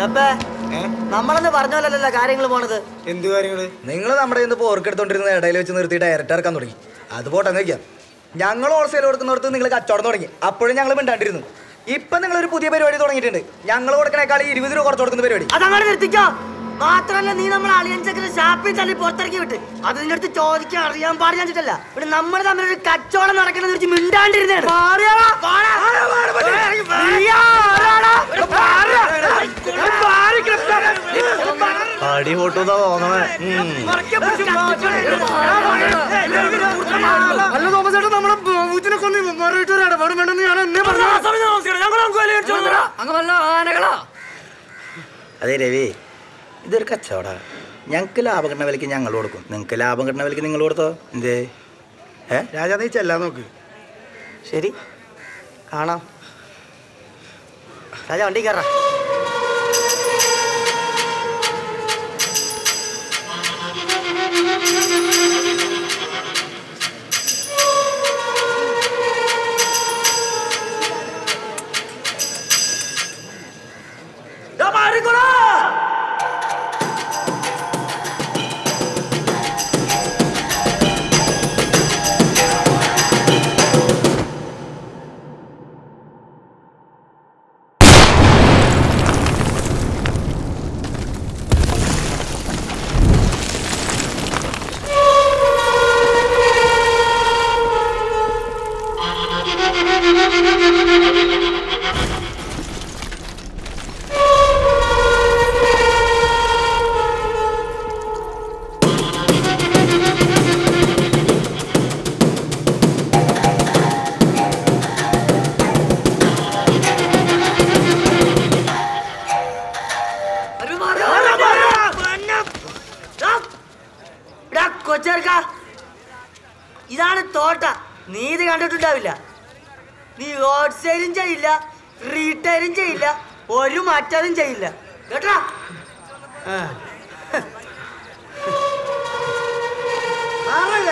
അപ്പേ നമ്മളെന്ന് പറഞ്ഞ പോലല്ലോ കാര്യങ്ങൾ പോണത് എന്ത് കാര്യങ്ങള് നിങ്ങൾ നമ്മുടെ ഇന്ന് പോർക്കെടുത്തോണ്ടിരുന്ന ഇടയിൽ വെച്ച് നിർത്തി ഡയറക്റ്റ് ഇറക്കാൻ തുടങ്ങി അത് പോട്ടെ വയ്ക്കാം ഞങ്ങൾ ഹോൾസെയിൽ കൊടുക്കുന്നിടത്ത് നിങ്ങൾ കച്ചവടം തുടങ്ങി അപ്പോഴും ഞങ്ങൾ മിണ്ടാണ്ടിരുന്നു ഇപ്പൊ നിങ്ങൾ ഒരു പുതിയ പരിപാടി തുടങ്ങിയിട്ടുണ്ട് ഞങ്ങൾ കൊടുക്കണേക്കാൾ ഇരുപത് രൂപ കുറച്ച് കൊടുക്കുന്ന പരിപാടി അതങ്ങനെ നിർത്തിക്കോ മാത്രല്ല നീ നമ്മൾ അളിയൻചക്കിന് ഷാപ്പിൽ തള്ളി പുറത്തിറക്കി വിട്ട് അത് നിന്റെ അടുത്ത് ചോദിക്കാൻ അറിയാൻ പാടില്ല വെച്ചിട്ടല്ല ഇവിടെ നമ്മൾ തമ്മിൽ ഒരു കച്ചവടം നടക്കണമെന്ന് വെച്ച് മിണ്ടാണ്ടിരുന്നേ അടി പൊട്ടുന്ന തോന്നണേ അല്ല തോമസ് ചേട്ടാ നമ്മുടെ പൂച്ചിനെ കൊന്ന് മാറിയിട്ട് ഒരു ഇടപാട് വേണ്ടെന്ന് ഞാൻ എന്നെ പറഞ്ഞു അതെ രവി ഇതൊരു കച്ചവട ഞങ്ങൾക്ക് ലാഭം കിട്ടുന്ന വിലക്ക് ഞങ്ങൾ കൊടുക്കും നിങ്ങൾക്ക് ലാഭം കിട്ടുന്ന വിലക്ക് നിങ്ങൾ കൊടുത്തോ എന്തേ ഏ രാജാ നീ ചെല്ലാൻ നോക്ക് ശരി കാണാം രാജാ വണ്ടി കയറാ കൊച്ചേർക്ക ഇതാണ് തോട്ട നീ ഇത് കണ്ടിട്ടുണ്ടാവില്ല നീ ഹോൾസെയിലും ചെയ്യില്ല റീറ്റെയിലും ചെയ്യില്ല ഒരു മറ്റതും ചെയ്യില്ല കേട്ടാ ആ. മാറല്ലേ?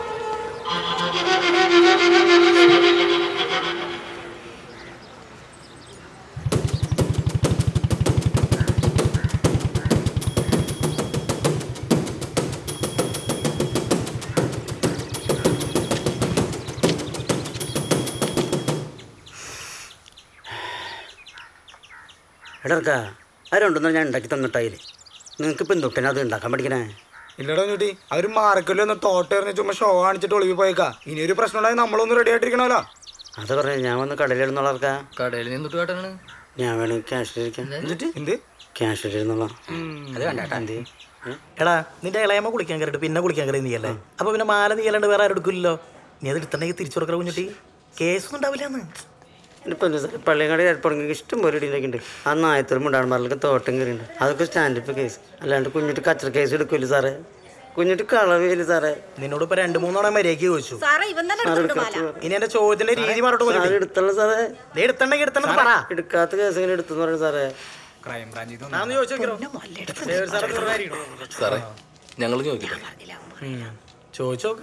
എടർക്ക ആരുണ്ടെന്ന് ഞാൻ ഉണ്ടാക്കി തന്നിട്ടായില്ലേ നിങ്ങൾക്ക് ഇപ്പം എന്തൊട്ടനെ അത് ഉണ്ടാക്കാൻ പഠിക്കണേ ഇല്ലടാ ചൂട്ടി അവര് മാർക്കറ്റിൽ ഒന്ന് തോട്ടെറിഞ്ഞ് ചുമ്മാ ഷോ കാണിച്ചിട്ട് ഒളിവി പോയേക്കാ ഇനി ഒരു പ്രശ്നം ഉണ്ടായി നമ്മളൊന്ന് റെഡി ആയിട്ടിരിക്കണമല്ലോ അത് പറഞ്ഞു ഞാൻ വന്ന് കടയിലിരുന്നോളർക്ക കടയിൽ നിന്നിട്ട് കാട്ടാണ് ഞാൻ വേണമെങ്കിൽ ക്യാഷിലിരിക്കാം എന്ത് ക്യാഷിലിരുന്നോളാം അത് കണ്ടേട്ടാ എന്ത് എടാ നിന്റെ ഇളയമ്മ കുളിക്കാൻ കയറിട്ട് പിന്നെ കുളിക്കാൻ കയറി നീയല്ലേ അപ്പൊ പിന്നെ മാല നീ അല്ലാണ്ട് വേറെ ആരും എടുക്കില്ലല്ലോ നീ അത് എടുത്തിട്ടുണ്ടെങ്കിൽ തിരിച്ചു കൊടുക്കറ കുഞ്ഞിട്ടി കേസൊന്നും ഉണ്ടാവില്ലെന്ന് ഇപ്പം എന്താ സാർ പള്ളിയങ്ങാടി ഏർപ്പെടുന്നെങ്കിൽ ഇഷ്ടം പോലെ ഇടിയിലേക്കുണ്ട് ആ നായത്തോടും മുണ്ടാണമാരിലൊക്കെ തോട്ടം കയറിയുണ്ട് അതൊക്കെ സ്റ്റാൻഡപ്പ് കേസ് അല്ലാണ്ട് കുഞ്ഞിട്ട് കച്ചറ കേസ് എടുക്കില്ല സാറേ കുഞ്ഞിട്ട് കളവില്ല സാറേ നിന്നോട് ഇപ്പൊ രണ്ടു മൂന്നോടെ മര്യാദയ്ക്ക് ചോദിച്ചു സാറേ ഇവൻ തന്നെ സാറ് എടുത്തോണ്ട് എടുക്കാത്ത മാല ഇനി എന്റെ ചോദ്യത്തിന്റെ രീതി മാറോട്ട് സാറ് പോലും എടുത്തുള്ള സാറേ നീ എടുത്തണ്ടെങ്കിൽ എടുത്തണ്ടെന്ന് പറ എടുക്കാത്ത കേസ് ഇങ്ങനെ എടുത്തെന്ന് പറഞ്ഞു സാറേ ഞാൻ ഒന്ന് ചോദിച്ചു നോക്കിയോ? സാറേ ഞങ്ങൾ ചോദിക്കട്ടെ ഉം. ചോദിച്ചു നോക്ക്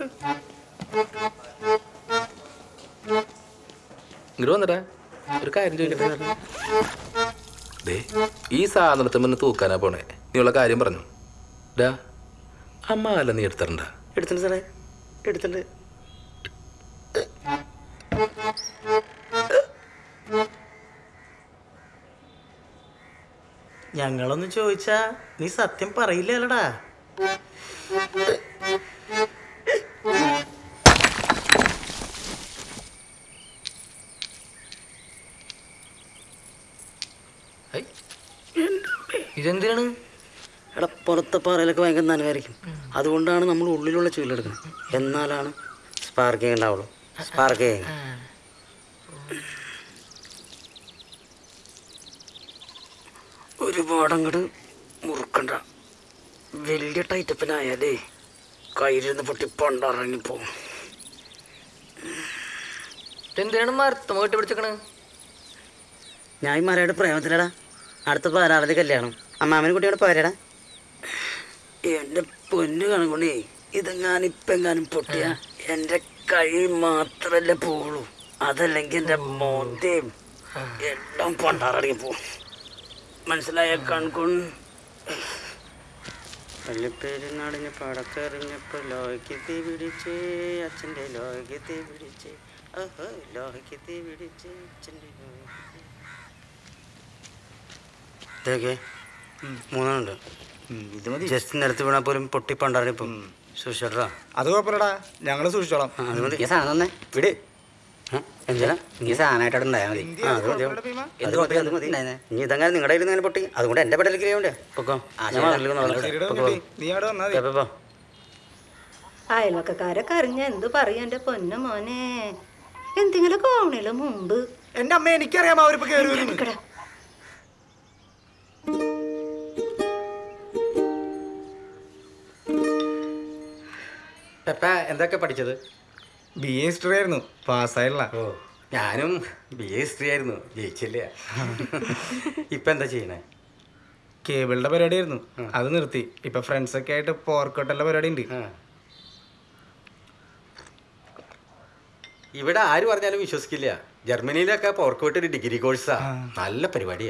ഇങ്ങോട്ട് വന്നിട്ടാ ഒരു കാര്യം ചോദിക്കട്ടെ ദേ ഈ സാധനത്തെ മുന്നേ തൂക്കാനാ പോണേ നീ ഉള്ള കാര്യം പറഞ്ഞു ഡാ അമ്മ അല്ല നീ എടുത്തിട്ടുണ്ട എടുത്തിട്ടുണ്ട് സാറേ എടുത്തിട്ടുണ്ട് ഞങ്ങളൊന്ന് ചോദിച്ചാ നീ സത്യം പറയില്ലല്ലടാ ഇതെന്തിനാണ് എടാ പുറത്തെ പാറയിലൊക്കെ ഭയങ്കര നനവായിരിക്കും അതുകൊണ്ടാണ് നമ്മൾ ഉള്ളിലുള്ള ചൂലെടുക്കുന്നത് എന്നാലാണ് സ്പാർക്കിങ് ഉണ്ടാവുള്ളൂ സ്പാർക്കിങ് ഒരുപാട് അങ്ങോട്ട് മുറുക്കണ്ട വലിയ ടൈറ്റപ്പിനായാലേ കയ്യിലിരുന്ന് പൊട്ടി പണ്ടിറങ്ങിപ്പോവും എന്തിനാണ് മരത്തമ കെട്ടി പിടിച്ചേക്കണ് ഞാൻ ഈ മരയുടെ പ്രേമത്തിലടാ അടുത്ത പതിനാറാം കല്യാണം അമ്മാമനെ കുട്ടിയോട് പോരടാ എൻ്റെ പൊന്നു കണക്കൊണ്ടേ ഇതെങ്ങാനും ഇപ്പെങ്ങാനും പൊട്ടിയ എൻ്റെ കൈ മാത്രല്ലേ പോവുള്ളൂ അതല്ലെങ്കിൽ എൻ്റെ മോന്തയും എല്ലാം പണ്ടാറടങ്ങി പോവും മനസ്സിലായ കൺകുൺ പള്ളിപ്പെരുന്നാളിന് പടക്കെറിഞ്ഞപ്പോൾ ലോഹയ്ക്ക് തീ പിടിച്ച് അച്ഛൻ്റെ ലോഹയ്ക്ക് തീ പിടിച്ച് ഓഹോ ലോഹയ്ക്ക് തീ പിടിച്ച് അച്ഛൻ്റെ ലോഹയ്ക്ക് തീ ഇതൊക്കെ മൂന്നെണ്ണുണ്ട് ഇത് മതി ജസ്റ്റ് നിരത്തി വീണാൽ പോലും പൊട്ടി പണ്ടാറിപ്പം സൂക്ഷിച്ചോട്ടാ അത് കുഴപ്പമില്ലടാ ഞങ്ങള് സൂക്ഷിച്ചോളാം ആ അത് മതി ഈ സാധനം തന്നെ വിട് എന്താ ഈ സാധനമായിട്ട് ഉണ്ടായാൽ മതി ആ അത് മതി അത് മതി അത് മതി ഇനി ഇതങ്ങനെ നിങ്ങളുടെ കയ്യിൽ നിന്ന് പൊട്ടി അതുകൊണ്ട് എൻ്റെ പെടലേക്ക് ചെയ്യണ്ടേ പൊക്കോ ഞാൻ വാതിലിൽ വന്നോളാം. ശരിടാ പൊക്കോ. കുഞ്ഞുട്ടി, നീ അവിടെ വന്നാ മതി പോ, പോ, പോ. അയൽവക്കക്കാരൊക്കെ അറിഞ്ഞ എന്ത് പറയാ എന്റെ പൊന്ന മോനെ എന്തെങ്കിലും കോണില് മുമ്പ് എന്റെ അമ്മ എനിക്കറിയാം അവരിപ്പോ കയറി വരുന്നു എടുക്കടാ. പെപ്പ എന്തൊക്കെ പഠിച്ചത് ബി എ ഹിസ്റ്ററി ആയിരുന്നു പാസ്സായില്ല ഓ ഞാനും ബി എ ഹിസ്റ്ററി ആയിരുന്നു ജയിച്ചില്ല ഇപ്പൊ എന്താ ചെയ്യണേ കേബിളിന്റെ പരിപാടി ആയിരുന്നു അത് നിർത്തി ഇപ്പൊ ഫ്രണ്ട്സ് ഒക്കെ ആയിട്ട് പോർക്കോട്ടല്ല പരിപാടി ഉണ്ട് ആ. ഇവിടെ ആര് പറഞ്ഞാലും വിശ്വസിക്കില്ല ജർമ്മനിയിലൊക്കെ പോർക്കോട്ട് ഒരു ഡിഗ്രി കോഴ്സാ നല്ല പരിപാടിയാ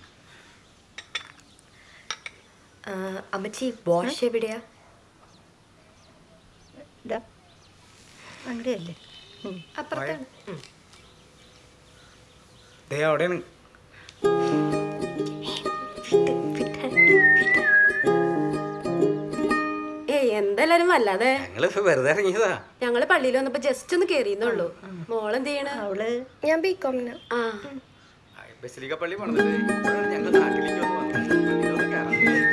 ആ, അമ്മച്ചി വാഷ് എവിടെയാ ഇതാ അങ്ങനെയല്ലേ അപ്പുറത്താണ് ഉം. ദേ അവിടെയാണ് ഏയ് എന്തായാലും വല്ലാതെ ഞങ്ങള് വെറുതെ ഇറങ്ങിയതാ ഞങ്ങള് പള്ളിയിൽ വന്നപ്പോ ജസ്റ്റ് ഒന്ന് കേറിയെന്നുള്ളൂ മോളെന്ത് ചെയ്യണ അവള് ഞാൻ ബി കോമിന് ആ ബസിലിക്ക പള്ളി പണിതിട്ട് ഇപ്പോഴാണ് ഞങ്ങൾ നാട്ടിലേക്ക് ഒന്ന് വന്നത് പള്ളിയിലൊന്ന് കയറാൻ.